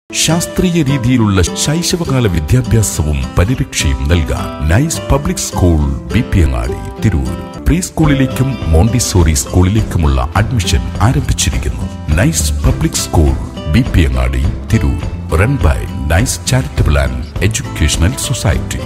ശാസ്ത്രീയ രീതിയിലുള്ള ശൈശവകാല വിദ്യാഭ്യാസവും പരിരക്ഷയും നൽകാൻ nice public school B P Angadi Tirur pre സ്കൂളിലേക്കും മോണ്ടിസോറി സ്കൂളിലേക്കുമുള്ള അഡ്മിഷൻ ആരംഭിച്ചിരിക്കുന്നു nice public school B P Angadi Tirur run by nice charitable and educational society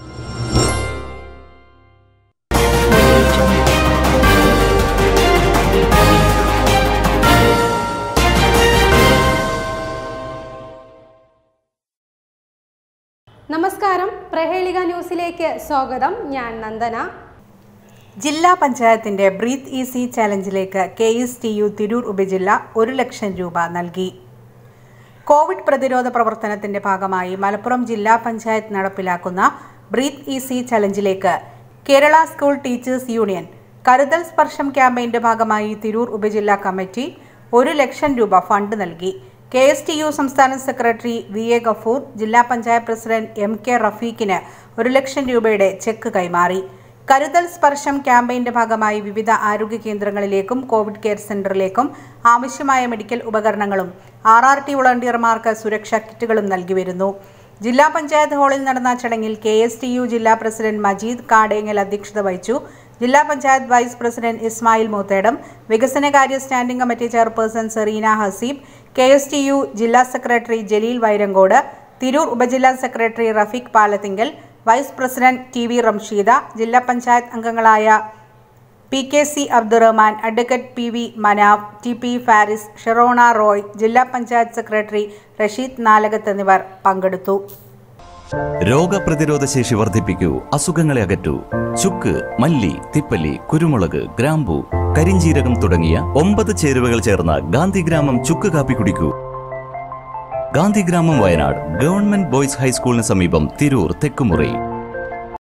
നമസ്കാരം പ്രഹേളിക ന്യൂസിലേക്ക് സ്വാഗതം ഞാൻ നന്ദന ജില്ലാ പഞ്ചായത്തിന്റെ ബ്രീത്ത് ഈസി ചാലഞ്ചിലേക്ക് K S T U Tirur ഉപജില്ല ഒരു ലക്ഷം രൂപ നൽകി കോവിഡ് പ്രതിരോധ പ്രവർത്തനത്തിന്റെ ഭാഗമായി മലപ്പുറം ജില്ലാ പഞ്ചായത്ത് നടപ്പിലാക്കുന്ന ബ്രീത്ത് ഈസി ചലഞ്ചിലേക്ക് കേരള സ്കൂൾ ടീച്ചേഴ്സ് യൂണിയൻ കരുതൽ സ്പർശം ക്യാമ്പയിന്റെ ഭാഗമായി തിരൂർ ഉപജില്ലാ കമ്മിറ്റി ഒരു ലക്ഷം രൂപ ഫണ്ട് നൽകി കെ എസ് ടി യു സംസ്ഥാന സെക്രട്ടറി വി എ ഗഫൂർ ജില്ലാ പഞ്ചായത്ത് പ്രസിഡന്റ് എം കെ റഫീഖിന് ഒരു ലക്ഷം രൂപയുടെ ചെക്ക് കൈമാറി കരുതൽ സ്പർശം ക്യാമ്പയിന്റെ ഭാഗമായി വിവിധ ആരോഗ്യ കേന്ദ്രങ്ങളിലേക്കും കോവിഡ് കെയർ സെന്ററിലേക്കും ആവശ്യമായ മെഡിക്കൽ ഉപകരണങ്ങളും ആർ ആർ ടി വോളണ്ടിയർമാർക്ക് സുരക്ഷാ കിറ്റുകളും നൽകി വരുന്നു ജില്ലാ പഞ്ചായത്ത് ഹാളിൽ നടന്ന ചടങ്ങിൽ കെ എസ് ടി യു ജില്ലാ പ്രസിഡന്റ് മജീദ് കാടേങ്ങൽ അധ്യക്ഷത വഹിച്ചു ജില്ലാ പഞ്ചായത്ത് വൈസ് പ്രസിഡന്റ് ഇസ്മായിൽ മൂത്തേടം വികസനകാര്യ standing committee chairperson Sereena Haseeb K S T U ജില്ലാ സെക്രട്ടറി ജലീൽ വൈരങ്കോട് തിരൂർ ഉപജില്ലാ secretary Rafeeq Palathingal vice president T V Ramsheeda ജില്ലാ പഞ്ചായത്ത് അംഗങ്ങളായ P K C Abdurahman advocate P V Manaf T P Faris Sherona Roy ജില്ലാ പഞ്ചായത്ത് സെക്രട്ടറി റഷീദ് നാലകത്ത് എന്നിവർ പങ്കെടുത്തു രോഗപ്രതിരോധ ശേഷി വർദ്ധിപ്പിക്കൂ അസുഖങ്ങളെ അകറ്റൂ ചുക്ക് മല്ലി തിപ്പല്ലി കുരുമുളക് ഗ്രാമ്പു കരിഞ്ചീരകം തുടങ്ങിയ ഒമ്പത് ചേരുവകൾ ചേർന്ന ഗാന്ധിഗ്രാമം ചുക്ക് കാപ്പി കുടിക്കൂ ഗാന്ധിഗ്രാമം വയനാട് ഗവൺമെന്റ് ബോയ്സ് ഹൈസ്കൂളിന് സമീപം തിരൂർ തെക്കുമുറി